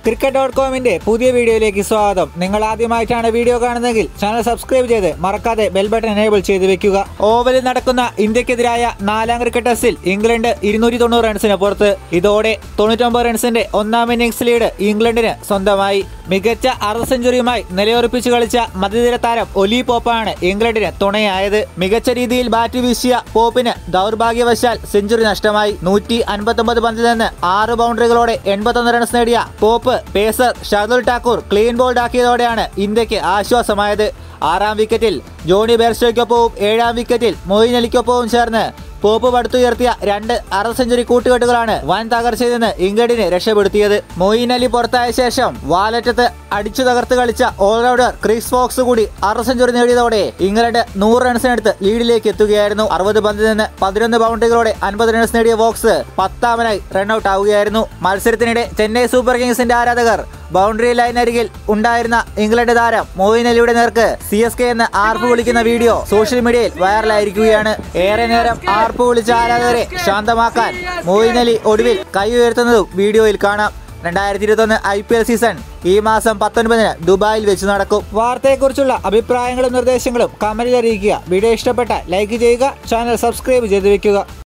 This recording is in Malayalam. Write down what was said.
ക്രിക്കറ്റ് ഡോട്ട് കോമിന്റെ പുതിയ വീഡിയോയിലേക്ക് സ്വാഗതം നിങ്ങൾ ആദ്യമായിട്ടാണ് വീഡിയോ കാണുന്നതെങ്കിൽ ചാനൽ സബ്സ്ക്രൈബ് ചെയ്ത് മറക്കാതെ ബെൽ ബട്ടൺ എനേബിൾ ചെയ്ത് വെക്കുക ഓവലിൽ നടക്കുന്ന ഇന്ത്യക്കെതിരായ നാലാം ക്രിക്കറ്റ് ടെസ്റ്റിൽ ഇംഗ്ലണ്ട് ഇരുന്നൂറ്റി തൊണ്ണൂറ് റൺസിന് പുറത്ത് ഇതോടെ തൊണ്ണൂറ്റൊമ്പത് റൺസിന്റെ ഒന്നാം ഇന്നിംഗ്സ് ലീഡ് ഇംഗ്ലണ്ടിന് സ്വന്തമായി മികച്ച അർദ്ധ സെഞ്ചുറിയുമായി നിലയുറപ്പിച്ച് കളിച്ച മധ്യനിര താരം ഒലി പോപ്പാണ് ഇംഗ്ലണ്ടിന് തുണയായത് മികച്ച രീതിയിൽ ബാറ്റ് വീശിയ പോപ്പിന് ദൗർഭാഗ്യവശാൽ സെഞ്ചുറി നഷ്ടമായി നൂറ്റി അൻപത്തൊമ്പത് പന്തിൽ നിന്ന് ആറ് ബൗണ്ടറികളോടെ എൺപത്തൊന്ന് റൺസ് നേടിയ പോപ്പ് pacer Shardul Thakur clean bowled ആക്കിയതോടെയാണ് ഇന്ത്യക്ക് ആശ്വാസമായത് ആറാം വിക്കറ്റിൽ ജോണി ബെർസ്റ്റോയ്ക്കൊപ്പവും ഏഴാം വിക്കറ്റിൽ മൊയിൻ അലിക്കൊപ്പവും ചേർന്ന് പോപ്പ് പടുത്തുയർത്തിയ രണ്ട് അർദ്ധ സെഞ്ചുറി കൂട്ടുകെട്ടുകളാണ് വൻ തകർച്ചയിൽ നിന്ന് ഇംഗ്ലണ്ടിനെ രക്ഷപ്പെടുത്തിയത് മൊയിൻ അലി പുറത്തായ ശേഷം വാലറ്റത്ത് അടിച്ചു തകർത്ത് കളിച്ച ഓൾറൗണ്ടർ ക്രിസ് ഫോക്സ് കൂടി അർദ്ധ സെഞ്ചുറി നേടിയതോടെ ഇംഗ്ലണ്ട് നൂറ് റൺസിനടുത്ത് ലീഡിലേക്ക് എത്തുകയായിരുന്നു അറുപത് പന്തിൽ നിന്ന് പതിനൊന്ന് ബൗണ്ടറികളോടെ അൻപത് റൺസ് നേടിയ ഫോക്സ് പത്താമനായി റൺഔട്ട് ആവുകയായിരുന്നു മത്സരത്തിനിടെ ചെന്നൈ സൂപ്പർ കിങ്സിന്റെ ആരാധകർ ബൗണ്ടറി ലൈനരികിൽ ഉണ്ടായിരുന്ന ഇംഗ്ലണ്ട് താരം മോയിൻ അലിയുടെ നേർക്ക് സി എസ് കെ എന്ന് ആർപ്പ് വിളിക്കുന്ന വീഡിയോ സോഷ്യൽ മീഡിയയിൽ വൈറലായിരിക്കുകയാണ് ഏറെ നേരം ആർപ്പ് വിളിച്ച ആരാധകരെ ശാന്തമാക്കാൻ മോയിൻ അലി ഒടുവിൽ കൈ ഉയർത്തുന്നതും വീഡിയോയിൽ കാണാം രണ്ടായിരത്തി ഇരുപത്തൊന്ന് ഐ പി എൽ സീസൺ ഈ മാസം പത്തൊൻപതിന് ദുബായിൽ വെച്ച് നടക്കും വാർത്തയെക്കുറിച്ചുള്ള അഭിപ്രായങ്ങളും നിർദ്ദേശങ്ങളും കമന്റിൽ അറിയിക്കുക വീഡിയോ ഇഷ്ടപ്പെട്ട ലൈക്ക് ചെയ്യുക ചാനൽ സബ്സ്ക്രൈബ് ചെയ്ത് വെക്കുക